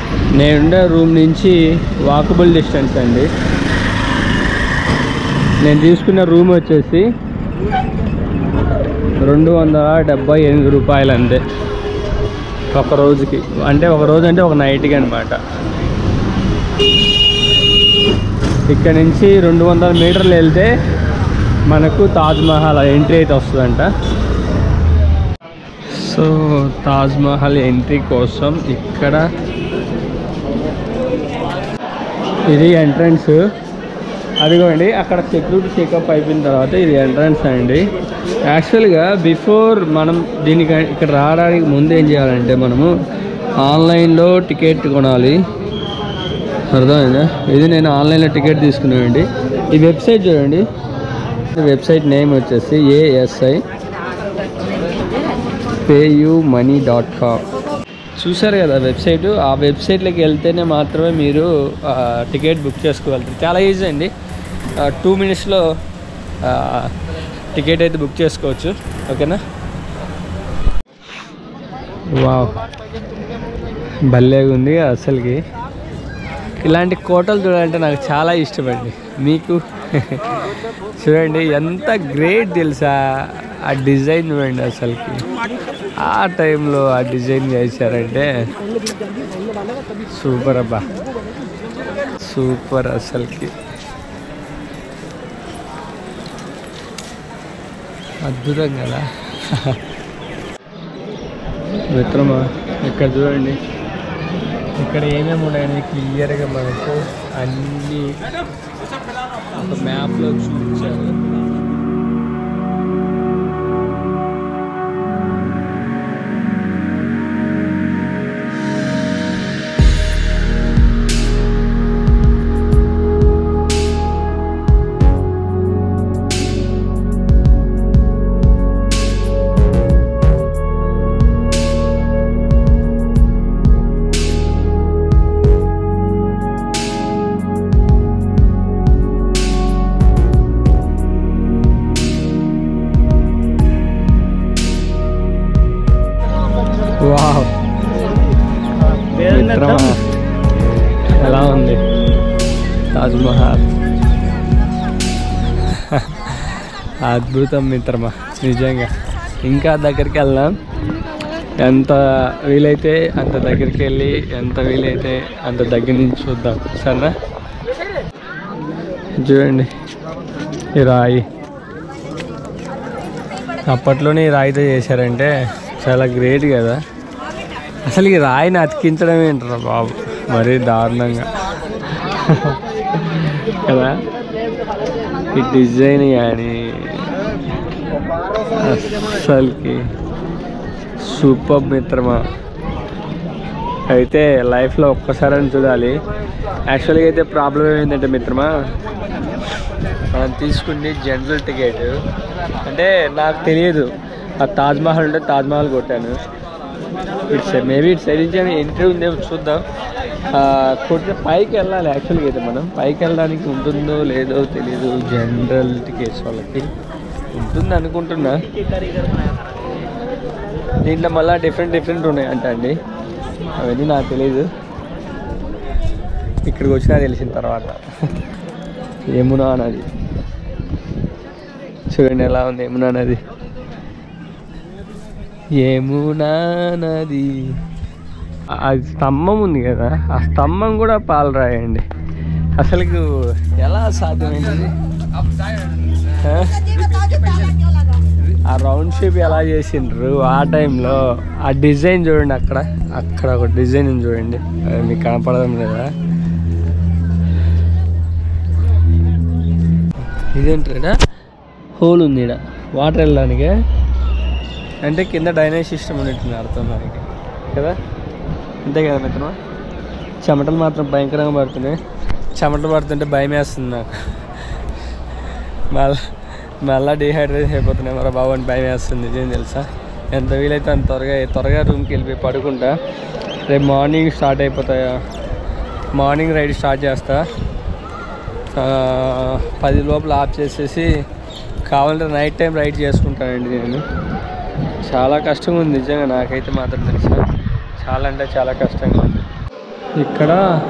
నేనుండే రూమ్ నుంచి walkable distance అండి నేను తీసుకున్న రూమ్ వచ్చేసి రెండు వందల డెబ్బై ఎనిమిది రూపాయలు అంతే ఒక రోజుకి అంటే ఒక రోజు అంటే ఒక నైట్కి అనమాట ఇక్కడ నుంచి రెండు వందల మీటర్లు వెళ్తే మనకు తాజ్మహల్ ఎంట్రీ అయితే వస్తుందంట సో తాజ్మహల్ ఎంట్రీ కోసం ఇక్కడ ఇది ఎంట్రన్స్ అదిగోండి అక్కడ సెక్యూరిటీ చెకప్ అయిపోయిన తర్వాత ఇది ఎంట్రన్స్ అండి యాక్చువల్గా బిఫోర్ మనం దీనికి ఇక్కడ రావడానికి ముందు ఏం చేయాలంటే మనము ఆన్లైన్లో టికెట్ కొనాలి అర్థమైందా ఇది నేను ఆన్లైన్లో టికెట్ తీసుకున్నానండి ఈ వెబ్సైట్ చూడండి ఈ వెబ్సైట్ నేమ్ వచ్చేసి ASI PayU money dot com చూసారు కదా వెబ్సైట్ ఆ వెబ్సైట్లోకి వెళ్తేనే మాత్రమే మీరు ఆ, టికెట్ బుక్ చేసుకోగలుగుతారు చాలా ఈజీ అండి టూ మినిట్స్లో టికెట్ అయితే బుక్ చేసుకోవచ్చు ఓకేనా వావ్ భలేగా ఉంది అసలుకి ఇలాంటి కోటలు చూడాలంటే నాకు చాలా ఇష్టమండి మీకు చూడండి ఎంత గ్రేట్ తెలుసా ఆ డిజైన్ చూడండి అసలుకి ఆ టైంలో ఆ డిజైన్ చేశారంటే సూపర్ అబ్బా సూపర్ అసలుకి అద్భుతం కదా మిత్రమా ఇక్కడ చూడండి ఇక్కడ ఏమేమి ఉన్నాయని క్లియర్గా మనకు అన్ని ఒక మ్యాప్లో చూపించారు వావ్ మిత్రమా ఎలా ఉంది తాజ్మహల్ అద్భుతం మిత్రమా నిజంగా ఇంకా దగ్గరికి వెళ్దాం ఎంత వీలైతే అంత దగ్గరికి వెళ్ళి ఎంత వీలైతే అంత దగ్గర నుంచి చూద్దాం సరేనా చూడండి ఈ రాయి అప్పట్లోనే ఈ రాయితో చేశారంటే చాలా గ్రేట్ కదా అసలు ఈ రాయిని అతికించడం ఏంటరా బాబు మరీ దారుణంగా కదా ఈ డిజైన్ కానీ అసలుకి సూపర్ మిత్రమా అయితే లైఫ్లో ఒక్కసారి చూడాలి యాక్చువల్గా అయితే ప్రాబ్లం ఏంటంటే మిత్రమా మనం తీసుకుంది జనరల్ టికెట్ అంటే నాకు తెలియదు ఆ తాజ్మహల్ ఉంటే తాజ్మహల్ కొట్టాను ఇట్స్ మేబీ ఇట్స్ నుంచి ఎంట్రీ ఉందేమో చూద్దాం ఆ, కొట్టిన పైకి వెళ్ళాలి యాక్చువల్గా అయితే మనం పైకి వెళ్ళడానికి ఉంటుందో లేదో తెలియదు జనరల్ టికెట్స్ వాళ్ళకి ఉంటుంది అనుకుంటున్నా దీంట్లో మళ్ళీ డిఫరెంట్ డిఫరెంట్ ఉన్నాయి అంట అండి అవన్నీ నాకు తెలియదు ఇక్కడికి వచ్చినా తెలిసిన తర్వాత యమునా నది చూడండి ఎలా ఉంది యమునా నది యమునా నది ఆ- ఆ స్తంభం ఉంది కదా ఆ స్తంభం కూడా పాలరాయండి అసలు ఎలా సాధ్యమైంది ఆ? ఆ రౌండ్ షేప్ ఎలా చేసిండ్రు ఆ టైంలో ఆ డిజైన్ చూడండి అక్కడ అక్కడ ఒక డిజైన్ ఉంది చూడండి అది మీకు కనపడడం లేదా ఇదేంటారా హోల్ ఉంది ఇక్కడ వాటర్ వెళ్ళడానికి అంటే కింద డైనేజ్ సిస్టమ్ ఉన్నట్టుంది అర్థం దానికి కదా అంతే కదా మిత్రమా చెమటలు మాత్రం భయంకరంగా పడుతున్నాయి చెమటలు పడుతుంటే భయం వేస్తుంది నాకు మళ్ళా మళ్ళీ డిహైడ్రేట్ అయిపోతున్నాయి మరి బాబు అని భయం వేస్తుంది ఇదేం తెలుసా ఎంత వీలైతే అంత త్వరగా త్వరగా రూమ్కి వెళ్ళిపోయి పడుకుంటా రేపు మార్నింగ్ స్టార్ట్ అయిపోతాయా మార్నింగ్ రైడ్ స్టార్ట్ చేస్తా ఆ, పది లోపల ఆఫ్ చేసేసి కావాలంటే నైట్ టైం రైడ్ చేసుకుంటానండి నేను చాలా కష్టంగా ఉంది నిజంగా నాకైతే మాత్రం తెలుసా చాలా అంటే చాలా కష్టంగా ఉంది ఇక్కడ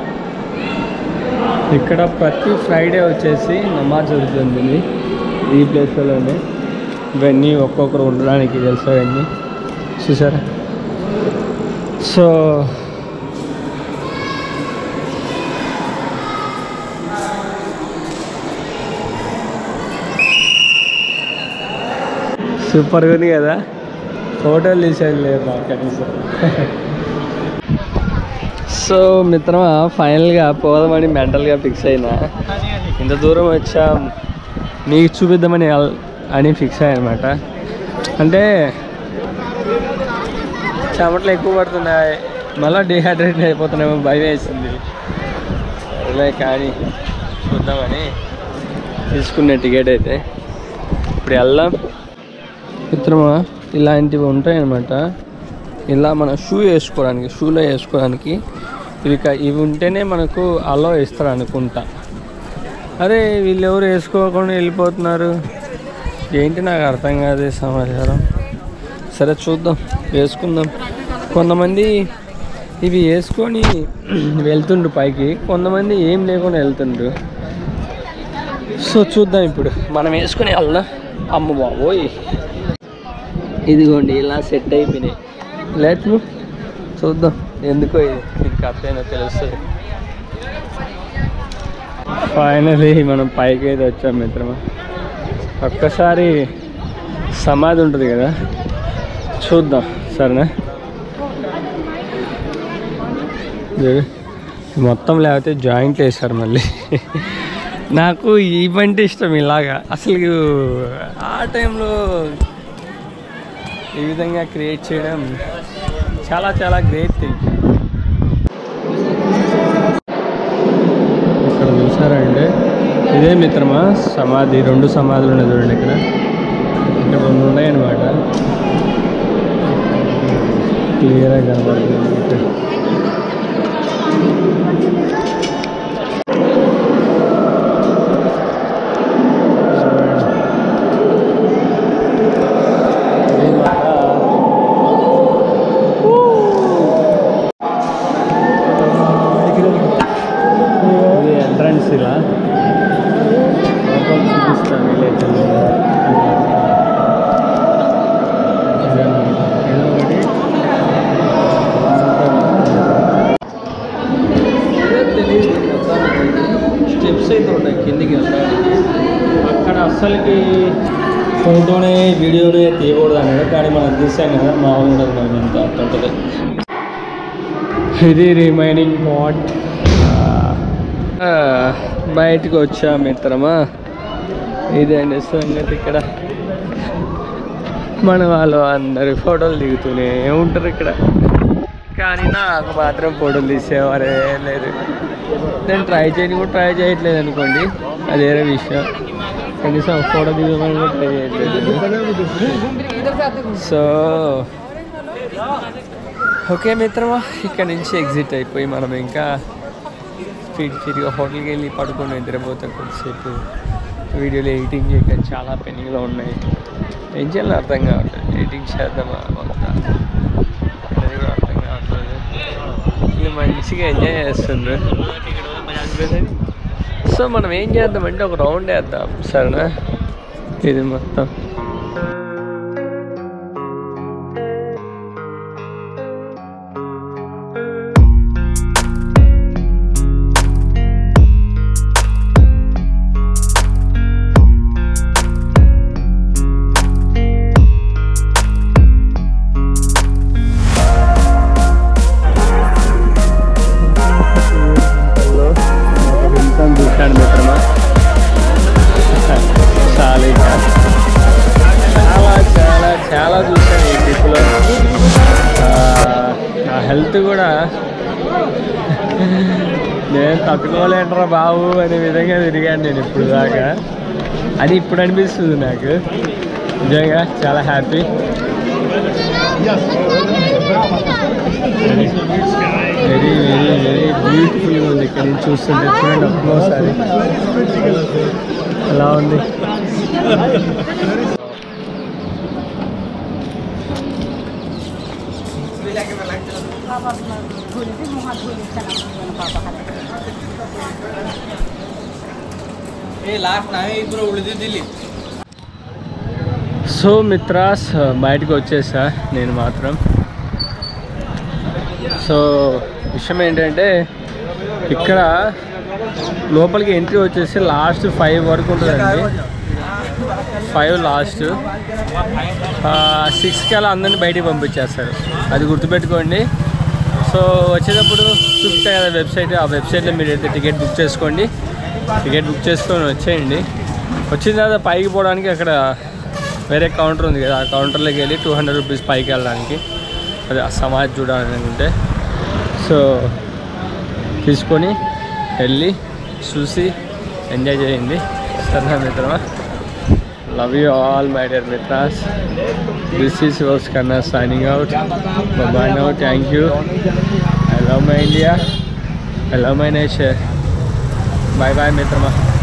ఇక్కడ ప్రతి ఫ్రైడే వచ్చేసి నమాజ్ జరుగుతుంది ఈ ప్లేస్లోనే ఇవన్నీ ఒక్కొక్కరు ఉండడానికి తెలుసు ఇవన్నీ చూసారా సో సూపర్గా ఉంది కదా ఫోటోలు తీసేది లేదు మాకు కనీసం సో మిత్రమా ఫైనల్గా పోదామని మెంటల్గా ఫిక్స్ అయినా ఇంత దూరం వచ్చాం మీకు చూపిద్దామని అల్- అని ఫిక్స్ అయ్యానమాట అంటే చెమటలు ఎక్కువ పడుతున్నాయి మళ్ళీ డిహైడ్రేట్ అయిపోతున్నామో భయం వేసింది ఇలా కానీ చూద్దామని తీసుకున్న టికెట్ అయితే ఇప్పుడు వెళ్దాం మిత్రమా ఇలాంటివి ఉంటాయన్నమాట ఇలా మన షూ వేసుకోవడానికి షూలో వేసుకోవడానికి ఇవి క- ఇవి ఉంటేనే మనకు అలో ఇస్తారు అనుకుంటా అరే వీళ్ళు ఎవరు వేసుకోకుండా వెళ్ళిపోతున్నారు ఏంటి నాకు అర్థం కాదు ఈ సమాచారం సరే చూద్దాం వేసుకుందాం కొంతమంది ఇవి వేసుకొని వెళ్తుండ్రు పైకి కొంతమంది ఏం లేకుండా వెళ్తుండ్రు సో చూద్దాం ఇప్పుడు మనం వేసుకుని వెళ్దాం అమ్మ బాబోయ్ ఇదిగోండి ఇలా సెట్ అయిపోయినాయి లెట్ చూద్దాం ఎందుకో ఇది దీనికి అర్థమైనా తెలుస్తుంది ఫైనలీ మనం పైకి అయితే వచ్చాం మిత్రమా ఒక్కసారి సమాధి ఉంటుంది కదా చూద్దాం సరేనా ఇది మొత్తం లేకపోతే జాయింట్ వేశారు మళ్ళీ నాకు ఈ బండి ఇష్టం ఇలాగా అసలు ఆ టైంలో ఈ విధంగా క్రియేట్ చేయడం చాలా చాలా గ్రేట్ థింగ్ ఇక్కడ చూసారండి ఇదే మిత్రమా సమాధి రెండు సమాధులు ఉన్నాయి చూడండి ఇక్కడ ఇక్కడ రెండు ఉన్నాయన్నమాట క్లియర్గా కనబడుతుంది ఇక్కడ ఇది మాట ఇది ఎంట్రన్స్ ఇలా లోపల చూపిస్తాను వీలైతే ఏదో ఒకటి స్టెప్స్ అయితే ఉన్నాయి కిందికి వెళ్ళడానికి అక్కడ అస్సలకి ఫోటోనే వీడియోనే తీయకూడదు అన్నాడు కానీ మనం తీసాం కదా మామూలుగా మనం ఎంత ఉంటుంది ఇది రిమైనింగ్ పాట్ బయటకు వచ్చా మిత్రమా ఇదండి సంగతి ఇక్కడ మన వాళ్ళు అందరు ఫోటోలు దిగుతూనే ఉంటారు ఇక్కడ కానీ నాకు మాత్రం ఫోటోలు తీసేవారే లేదు నేను ట్రై చేయని కూడా ట్రై చేయట్లేదు అనుకోండి అది వేరే విషయం కనీసం ఫోటో దిగమని కూడా ట్రై చేయట్లేదు సో ఓకే మిత్రమా ఇక్కడ నుంచి ఎగ్జిట్ అయిపోయి మనం ఇంకా స్పీడ్ స్పీడ్గా హోటల్కి వెళ్ళి పడుకొని నిద్రపోతాం కొద్దిసేపు వీడియోలు ఎడిటింగ్ చేయక చాలా పెండింగ్లో ఉన్నాయి ఏం చేయాలో అర్థం కావట్లేదు ఎడిటింగ్ చేద్దామా మొత్తం అది కూడా అర్థం కావట్లేదు వీళ్ళు మంచిగా ఎంజాయ్ చేస్తుండ్రు సో మనం ఏం చేద్దామంటే ఒక రౌండ్ వేద్దాం సరేనా ఇది మొత్తం వింతం చూశాను మిత్రమా చాలా ఇంకా చాలా చాలా చాలా చూశాను ఈ ట్రిప్లో నా హెల్త్ కూడా నేను తట్టుకోలేంటరా బాబు అనే విధంగా తిరిగాను నేను ఇప్పుడు దాకా అని ఇప్పుడు అనిపిస్తుంది నాకు నిజంగా చాలా హ్యాపీ వెరీ వెరీ వెరీ బ్యూటిఫుల్గా ఉంది ఇక్కడ నుంచి చూస్తుంటే చూడండి ఒక్కసారి ఎలా ఉంది లాస్ట్ నావే ఇప్పుడు ఉಳಿದಿದ್ದಿಲ್ಲಿ సో మిత్రాస్ బయటకు వచ్చేసా నేను మాత్రం సో విషయం ఏంటంటే ఇక్కడ లోపలికి ఎంట్రీ వచ్చేసి లాస్ట్ ఫైవ్ వరకు ఉంటుందండి ఫైవ్ లాస్ట్ సిక్స్కి అలా అందరిని బయటికి పంపించేస్తారు అది గుర్తుపెట్టుకోండి సో వచ్చేటప్పుడు చూపిస్తా కదా వెబ్సైట్ ఆ వెబ్సైట్లో మీరు అయితే టికెట్ బుక్ చేసుకోండి టికెట్ బుక్ చేసుకొని వచ్చేయండి వచ్చిన తర్వాత పైకి పోవడానికి అక్కడ వేరే కౌంటర్ ఉంది కదా ఆ కౌంటర్లోకి వెళ్ళి టూ హండ్రెడ్ రూపీస్ పైకి వెళ్ళడానికి అదే ఆ సమాజ్ చూడాలనుకుంటే సో తీసుకొని వెళ్ళి చూసి ఎంజాయ్ చేయండి సరేనా మిత్రమా love you all my dear మిత్రాస్ దిస్ ఈస్ వర్స్ కన్నా signing out bye now thank you I love my India I love my nature bye bye మిత్రమా